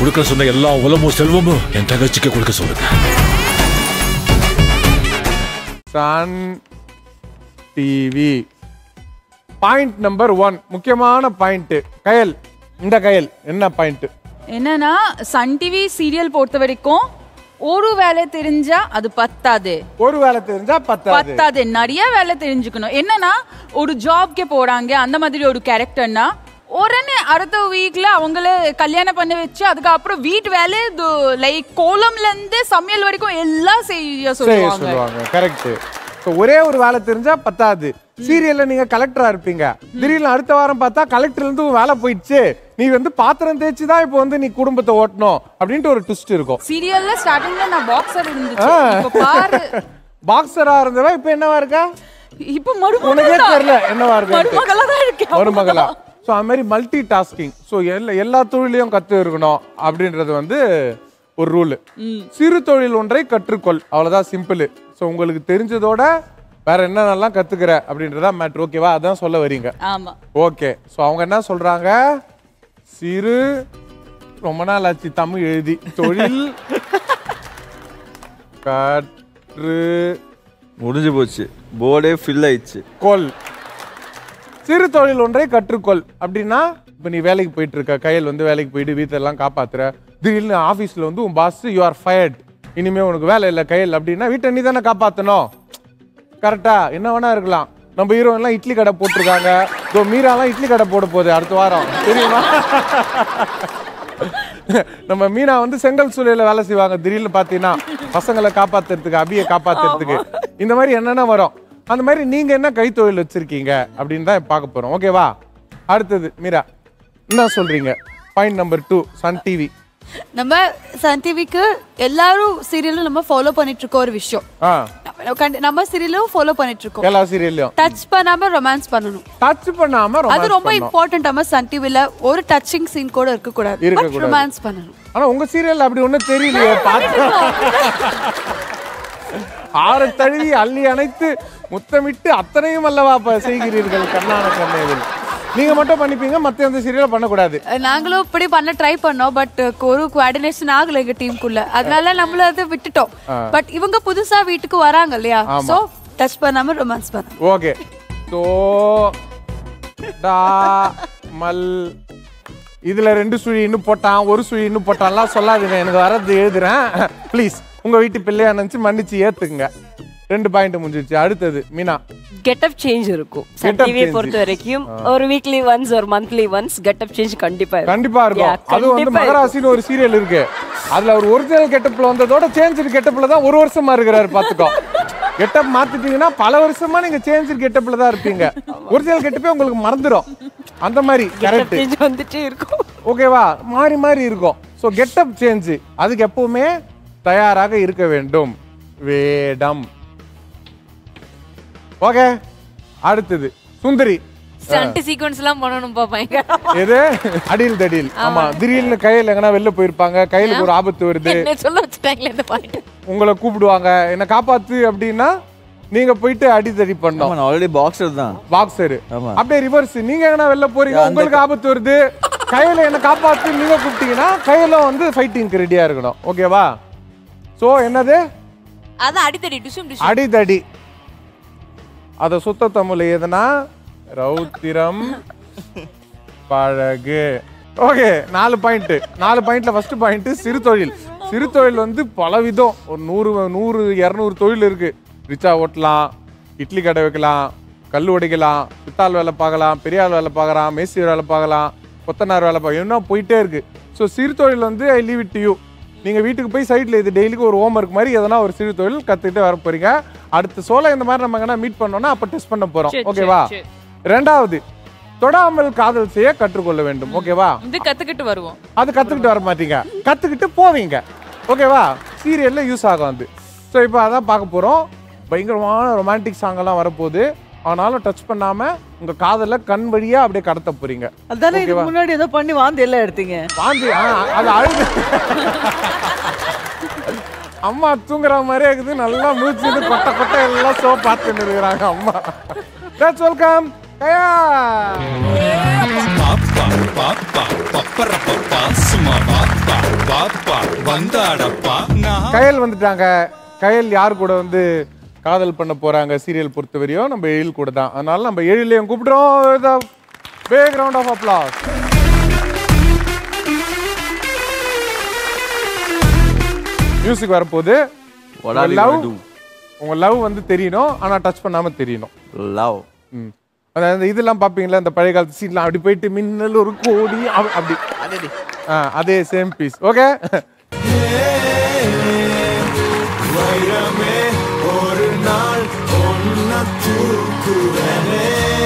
கொடுக்க சொன்ன எல்லா உலமும் செல்வமும் என் தங்கச்சிக்கு கொடுக்க சொல்லுங்க Sun TV point number one முக்கியமான பாயிண்ட் கயல் இந்த கயல் என்ன பாயிண்ட் என்னன்னா சன் டிவி சீரியல் பொறுத்த வரைக்கும் ஒரு வேலை தெரிஞ்சா அது பத்தாது ஒரு வேலை தெரிஞ்சா பத்தாது பத்தாது நிறைய வேலை தெரிஞ்சுக்கணும் என்னன்னா ஒரு ஜாப்க்கு போறாங்க அந்த மாதிரி ஒரு கேரக்டர்னா உடனே அடுத்த வீக்ல அவங்கள கல்யாணம் பண்ண வச்சு அதுக்கப்புறம் வீட்டு வேலை லைக் கோலம்ல இருந்து சமையல் வரைக்கும் எல்லாம் செய்ய சரி சொல்லுவாங்க சொல்லுவாங்க கரெக்ட் ஸோ ஒரே ஒரு வேலை தெரிஞ்சா பத்தாது சீரியல்ல நீங்க கலெக்டரா இருப்பீங்க திடீர்னு அடுத்த வாரம் பார்த்தா கலெக்டர்ல இருந்து உன் வேலை போயிடுச்சு நீ வந்து பாத்திரம் தேய்ச்சி தான் இப்போ வந்து நீ குடும்பத்தை ஓட்டணும் அப்படின்ட்டு ஒரு ட்விஸ்ட் இருக்கும் சீரியல்ல ஸ்டார்டிங்ல நான் பாக்ஸர் இருந்துச்சு இப்ப பாரு பாக்ஸரா இருந்தவ இப்போ என்னவா இருக்கா இப்ப உனக்கே மருமகளா தெரியல என்னவா இருக்கு மருமகளா தான் இருக்கேன் மருமகளா ஸோ அது மாதிரி மல்டி டாஸ்கிங் ஸோ எல்லா எல்லா தொழிலையும் கற்று இருக்கணும் அப்படின்றது வந்து ஒரு ரூல் சிறு தொழில் ஒன்றை கற்றுக்கொள் அவ்வளோதான் சிம்பிள் ஸோ உங்களுக்கு தெரிஞ்சதோட வேற என்னென்னலாம் கத்துக்கிற அப்படின்றதா மேட்ரு ஓகேவா அதான் சொல்ல வரீங்க ஆமா ஓகே ஸோ அவங்க என்ன சொல்றாங்க சிறு ரொம்ப நாள் ஆச்சு தமிழ் எழுதி தொழில் கற்று முடிஞ்சு போச்சு போர்டே ஃபில் ஆயிடுச்சு கொள் சிறு தொழில் ஒன்றை கற்றுக்கொள் அப்படின்னா இப்போ நீ வேலைக்கு போயிட்டு இருக்க கையில் வந்து வேலைக்கு போயிட்டு வீட்டெல்லாம் காப்பாத்துற திடீர்னு ஆஃபீஸில் வந்து உன் பாஸ் யூ ஆர் ஃபயர்ட் இனிமே உனக்கு வேலை இல்லை கையில் அப்படின்னா வீட்டை நீ தானே காப்பாற்றணும் கரெக்டா என்ன வேணா இருக்கலாம் நம்ம ஹீரோ எல்லாம் இட்லி கடை போட்டிருக்காங்க இதோ மீராலாம் இட்லி கடை போட போகுது அடுத்த வாரம் தெரியுமா நம்ம மீனா வந்து செங்கல் சூளையில வேலை செய்வாங்க திடீர்னு பார்த்தீங்கன்னா பசங்களை காப்பாத்துறதுக்கு அபியை காப்பாத்துறதுக்கு இந்த மாதிரி என்னென்ன வரும் அந்த மாதிரி நீங்க என்ன கைத்தொழில் வச்சிருக்கீங்க அப்படின்னு தான் பார்க்க போறோம் ஓகேவா அடுத்தது மீரா என்ன சொல்றீங்க point number two Sun TV நம்ம சன் டிவிக்கு எல்லாரும் சீரியலும் நம்ம ஃபாலோ பண்ணிட்டு இருக்கோம் ஒரு விஷயம் ஆ நம்ம கண்டி- நம்ம சீரியலும் ஃபாலோ பண்ணிட்டு இருக்கோம் எல்லா சீரியல்லையும் டச் பண்ணாம ரொமான்ஸ் பண்ணணும் டச் பண்ணாம அது romance ரொம்ப பண்ணணும். இம்பார்ட்டன்ட் நம்ம சன் டிவில ஒரு டச்சிங் சீன் கூட இருக்க கூடாது பட் இருக்கக்கூடாது. ரொமான்ஸ் பண்ணணும் ஆனா உங்க சீரியல் அப்படி ஒண்ணும் தெரியலையே பார்த்து ஆறு தழுவி அள்ளி அணைத்து முத்தமிட்டு அத்தனையும் அல்லவா ப- செய்கிறீர்கள் கண்ணான கண்ணேவில் நீங்க மட்டும் பண்ணிப்பீங்க மத்த எந்த சீரியல பண்ணக்கூடாது அஹ் நாங்களும் இப்படி பண்ண ட்ரை பண்ணோம் பட் ஒரு கோஆர்டினேஷன் ஆகல எங்க டீமுக்குள்ள அதனால நம்மள அதை விட்டுட்டோம் பட் இவங்க புதுசா வீட்டுக்கு வராங்க இல்லையா சோ டச் பண்ணாம ரொமான்ஸ் பண்ணணும் ஓகே சோ டா மல் இதுல ரெண்டு சுழி இன்னும் போட்டான் ஒரு சுழி இன்னும் போட்டான்லாம் சொல்லாதீங்க எனக்கு வரது எழுதுறேன் ப்ளீஸ் உங்க வீட்டு பிள்ளையா நினைச்சு மன்னிச்சு ஏத்துக்குங்க ரெண்டு பாயிண்ட் முடிஞ்சிருச்சு அடுத்தது மீனா கெட்டப் சேஞ்ச் இருக்கும் சன் Getup டிவியை change. பொறுத்த வரைக்கும் ஒரு வீக்லி ஒன்ஸ் ஒரு மந்த்லி ஒன்ஸ் கெட்டப் சேஞ்ச் கண்டிப்பா இருக்கும் கண்டிப்பா இருக்கும் Yeah, அது வந்து கண்டிப்பா மகராசின்னு ஒரு சீரியல் இருக்கு அதுல அவர் ஒரிஜினல் கெட்டப்ல வந்ததோட சேஞ்ச் கெட்டப்ல தான் ஒரு வருஷமா இருக்கிறாரு பாத்துக்கோ கெட்டப் மாத்திட்டீங்கன்னா பல வருஷமா நீங்க சேஞ்ச் கெட்டப்ல தான் இருப்பீங்க ஒரிஜினல் கெட்டப்பே உங்களுக்கு மறந்துடும் அந்த மாதிரி கரெக்ட் சேஞ்ச் வந்துட்டே இருக்கும் ஓகேவா மாறி மாறி இருக்கும் ஸோ கெட்டப் சேஞ்ச் அதுக்கு எப்பவுமே தயாராக இருக்க வேண்டும் வேடம் ஓகே அடுத்தது சுந்தரி ஸ்டண்ட் சீக்வன்ஸ் எல்லாம் பண்ணணும்பா பயங்கர எது அடியில் தடியில் ஆமா திடீர்னு கையில் எங்கன்னா வெளில போயிருப்பாங்க கையில ஒரு ஆபத்து வருது என்ன சொல்ல வச்சுட்டாங்களே இந்த பாயிண்ட் உங்களை கூப்பிடுவாங்க என்ன காப்பாத்து அப்படின்னா நீங்க போயிட்டு அடி தடி பண்ணணும் ஆமா நான் ஆல்ரெடி பாக்ஸர் தான் பாக்ஸர் ஆமா. அப்படியே ரிவர்ஸ் நீங்க எங்கன்னா வெளில போறீங்க உங்களுக்கு ஆபத்து வருது கையில என்ன காப்பாத்து நீங்க கூப்பிட்டீங்கன்னா கையில வந்து ஃபைட்டிங்க்கு ரெடியா இருக்கணும் ஓகேவா சோ என்னது அதான் அடித்தடி டிஷும் டிஷும் அடிதடி அத சுத்த தமிழ் எதுனா ரௌத்திரம் பழகு ஓகே நாலு பாயிண்ட் நாலு பாயிண்ட்ல ஃபர்ஸ்ட் பாயிண்ட் சிறு தொழில் சிறு தொழில் வந்து பல விதம் ஒரு நூறு நூறு இரநூறு தொழில் இருக்கு ரிச்சா ஓட்டலாம் இட்லி கடை வைக்கலாம் கல் உடைக்கலாம் பித்தாள் வேலை பார்க்கலாம் பெரியாள் வேலை பார்க்கலாம் மேஸ்திரி வேலை பார்க்கலாம் கொத்தனார் வேலை பார்க்கலாம் இன்னும் போயிட்டே இருக்கு ஸோ சிறு தொழில் வந்து ஐ லீவ் இட் யூ நீங்கள் வீட்டுக்கு போய் சைட்டில் இது டெய்லிக்கு ஒரு ஹோம் ஒர்க் மாதிரி எதனா ஒரு சிறு தொழில் கற்றுக்கிட்டு வர போறீங்க அடுத்த சோலை இந்த மாதிரி நம்ம எங்கன்னா மீட் பண்ணோம்னா அப்போ டெஸ்ட் பண்ண போகிறோம் ஓகேவா ரெண்டாவது தொடாமல் காதல் செய்ய கற்றுக்கொள்ள வேண்டும் ஓகேவா இது கத்துக்கிட்டு வருவோம் அது கற்றுக்கிட்டு வர மாட்டீங்க கற்றுக்கிட்டு போவீங்க ஓகேவா சீரியலில் யூஸ் ஆகும் அது ஸோ இப்போ அதான் பார்க்க போகிறோம் பயங்கரமான ரொமான்டிக் சாங்கெல்லாம் வரப்போகுது ஆனாலும் டச் பண்ணாம உங்க காதல கண் வழியா அப்படியே கடத்த போறீங்க அதானே இதுக்கு ஓகேவா? முன்னாடி ஏதோ பண்ணி வாந்தி எல்லாம் எடுத்தீங்க வாந்தி ஆ, அது அழுது அம்மா தூங்குற மாதிரியே இருக்குது நல்லா மூச்சு கொட்டை கொட்டை எல்லாம் சோ பார்த்துன்னு இருக்கிறாங்க அம்மா லெட்ஸ் வெல்கம் கயா பாப்பா பாப்பா பாப்பா பப்பரப்பப்பா சும்மா வாப்பா வாப்பா வந்தாடப்பா நான் கயல் வந்துட்டாங்க கயல் யார் கூட வந்து காதல் பண்ண போறாங்க சீரியல் பொறுத்தவரையும் நம்ம எழில் கூட தான் அதனால நம்ம எழிலையும் கூப்பிடுறோம் back round of applause music வரப்போகுது What are you love gonna do? உங்க லவ் வந்து தெரியணும் ஆனா டச் பண்ணாம தெரியணும் லவ் ம். அதாவது இதெல்லாம் பார்ப்பீங்களா இந்த பழைய காலத்து சீன்லாம் அப்படி போயிட்டு மின்னல் ஒரு கோடி அப்ப- அப்படி ஆ, அதே சேம் பீஸ் ஓகே வைரமே ஒரு நாள் ஒன்ன தூக்குவனே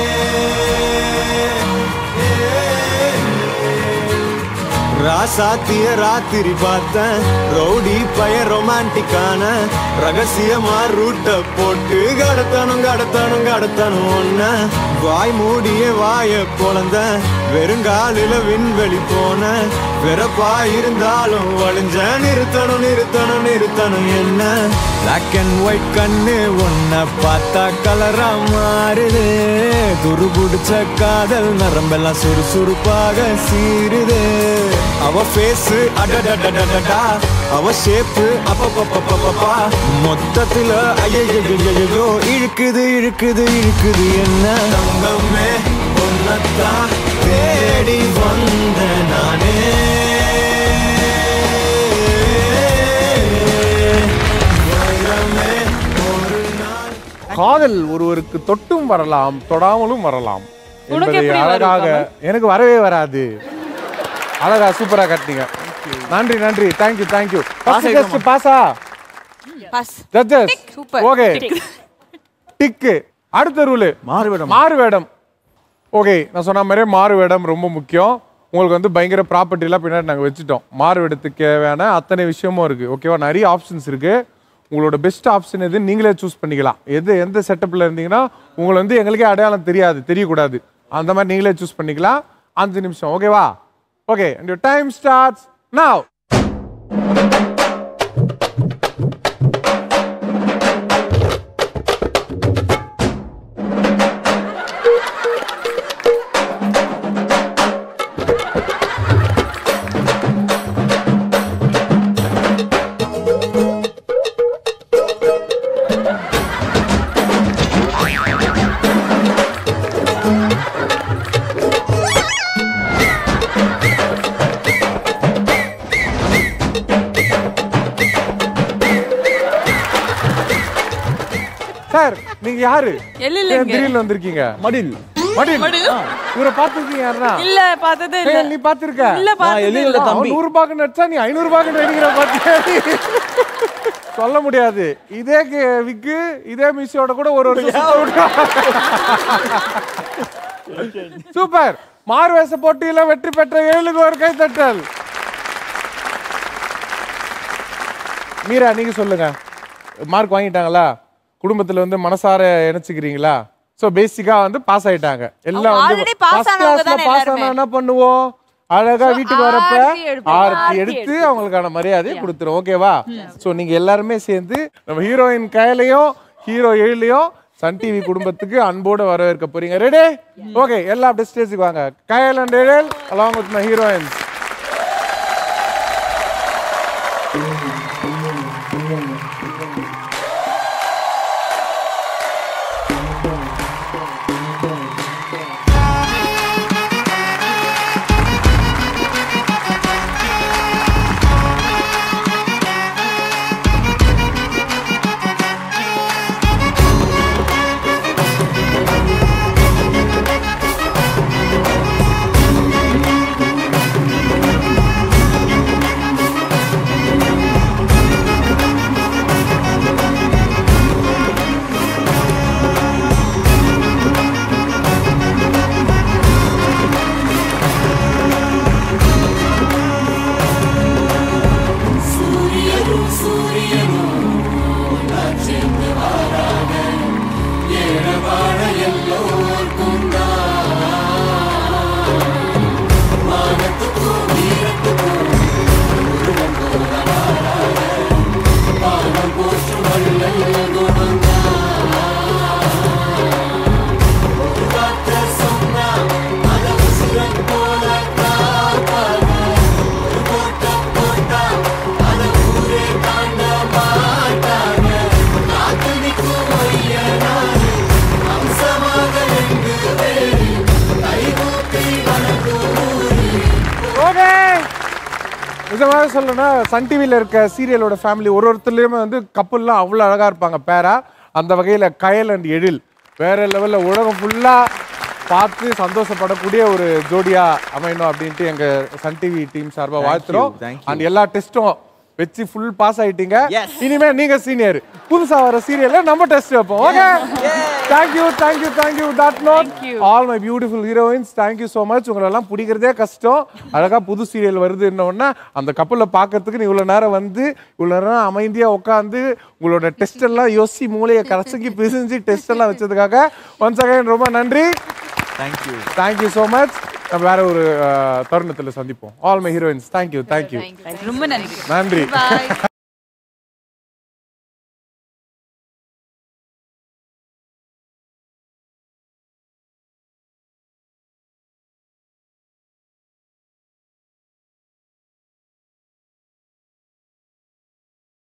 ராசாத்திய ராத்திரி பார்த்தேன் ரவுடி பய ரொமான்டிக்கான ரகசியமா ரூட்ட போட்டு கடத்தணும் கடத்தணும் கடத்தணும் ஒன்ன வாய் மூடிய வாய பொழந்த வெறுங்காலில விண்வெளி போன வெறப்பா இருந்தாலும் வழிஞ்ச நிறுத்தணும் நிறுத்தணும் நிறுத்தணும் என்ன பிளாக் அண்ட் ஒயிட் கண்ணு ஒன்ன பார்த்தா கலரா மாறுது துரு புடிச்ச காதல் நரம்பெல்லாம் சுறுசுறுப்பாக சீருது அவ ஃபேஸ் அடடடடடடா அவ ஷேப்பு அப்பப்பப்பப்பப்பா மொத்தத்துல ஐயோ இழுக்குது இழுக்குது இழுக்குது என்ன தங்கமே ஒன்னத்தான் தேடி வந்த நானே வைரமே ஒரு நாள் காதல் ஒருவருக்கு தொட்டும் வரலாம் தொடாமலும் வரலாம் உனக்கு என்பதை எப்படி வரும், அழகாக எனக்கு வரவே வராது அழகா சூப்பரா கட்டினீங்க நன்றி நன்றி தேங்க்யூ தேங்க்யூ ஃபர்ஸ்ட் ஜஸ்ட் பாஸா பாஸ் ஜட்ஜஸ் Super. ஓகே டிக்கு அடுத்த ரூல் மாறு வேடம் மாறு வேடம் ஓகே நான் சொன்ன மாதிரியே மாறு வேடம் ரொம்ப முக்கியம் உங்களுக்கு வந்து பயங்கர ப்ராப்பர்ட்டிலாம் பின்னாடி நாங்கள் வச்சுட்டோம் மாறு வேடத்துக்கு தேவையான அத்தனை விஷயமும் இருக்குது ஓகேவா நிறைய ஆப்ஷன்ஸ் இருக்குது உங்களோட பெஸ்ட் ஆப்ஷன் எது நீங்களே சூஸ் பண்ணிக்கலாம் எது எந்த செட்டப்பில் இருந்தீங்கன்னா உங்களை வந்து எங்களுக்கே அடையாளம் தெரியாது தெரியக்கூடாது அந்த மாதிரி நீங்களே சூஸ் பண்ணிக்கலாம் அஞ்சு நிமிஷம் ஓகேவா okay and time starts now sir நீங்க யாரு எழிலுங்க. ஏன் திடீர்னு வந்திருக்கீங்க மடில் மடில் இவரை பார்த்துருக்கீங்க யாருன்னா இல்ல பார்த்ததே இல்ல ஏய், நீ பார்த்திருக்க இல்ல பார்த்ததே எழிலோட இல்ல தம்பி. நூறு ரூபாய்க்கு நடிச்சா நீ ஐநூறு ரூபாய்க்கு நடிக்கிற பாத்தியா நீ? சொல்ல முடியாது இதே கே- விக்கு இதே மிஸ்ஸோட கூட ஒரு வருஷம் சூப்பர் மார்வேச போட்டியில வெற்றி பெற்ற ஏழுக்கு ஒரு கைத்தட்டல் மீரா நீங்க சொல்லுங்க மார்க் வாங்கிட்டாங்களா குடும்பத்துல வந்து மனசார இணைச்சுக்கிறீங்களா சோ பேசிக்கா வந்து பாஸ் ஆயிட்டாங்க எல்லாம் அவங்க வந்து already pass ஃபர்ஸ்ட் ஆனவங்க கிளாஸ்ல தானே பாஸ் எல்லாருமே. ஆனா என்ன பண்ணுவோம் அழகா வீட்டுக்கு வரப்ப ஆரத்தி எடுப்போம். ஆரத்தி எடுத்து அவங்களுக்கான மரியாதையை கொடுத்துரும் ஓகேவா சோ நீங்க எல்லாருமே சேர்ந்து நம்ம ஹீரோயின் கையிலையும் ஹீரோ எழிலையும் சன் டிவி குடும்பத்துக்கு அன்போடு வரவேற்க போறீங்க ரெடி ஓகே எல்லாம் அப்படியே ஸ்டேஜுக்கு வாங்க Kayal and Ezhil along with my heroines நிஜமாக சொல்லணும்னா சன் டிவியில் இருக்க சீரியலோட ஃபேமிலி ஒரு ஒருத்தர்லையுமே வந்து கப்பல்லாம் அவ்வளோ அழகாக இருப்பாங்க பேரா அந்த வகையில் கயல் அண்ட் எழில் வேற லெவலில் உலகம் ஃபுல்லாக பார்த்து சந்தோஷப்படக்கூடிய ஒரு ஜோடியா அமையணும் அப்படின்ட்டு எங்க சன் டிவி டீம் சார்பாக வாழ்த்துறோம் thank you. அண்ட் எல்லா டெஸ்ட்டும் வச்சு ஃபுல் பாஸ் ஆயிட்டீங்க இனிமே நீங்க சீனியர் புதுசா வர சீரியல்ல நம்ம டெஸ்ட் வைப்போம் ஓகே தேங்க்யூ தேங்க்யூ தேங்க்யூ டாட் நோட் all my beautiful heroines thank you so much உங்களை எல்லாம் பிடிக்கிறதே கஷ்டம் அழகா புது சீரியல் வருது உடனே அந்த கப்பலில் பார்க்கறதுக்கு நீ இவ்வளோ நேரம் வந்து இவ்வளோ நேரம் அமைதியா உட்காந்து உங்களோட டெஸ்ட் எல்லாம் யோசி மூளையை கரைசக்கி பிரிஞ்சு டெஸ்ட் எல்லாம் வச்சதுக்காக ஒன்ஸ் அகைன் ரொம்ப நன்றி தேங்க்யூ தேங்க்யூ ஸோ மச் நம்ம வேற ஒரு தருணத்தில் சந்திப்போம் all my heroines thank you thank you ரொம்ப நன்றி நன்றி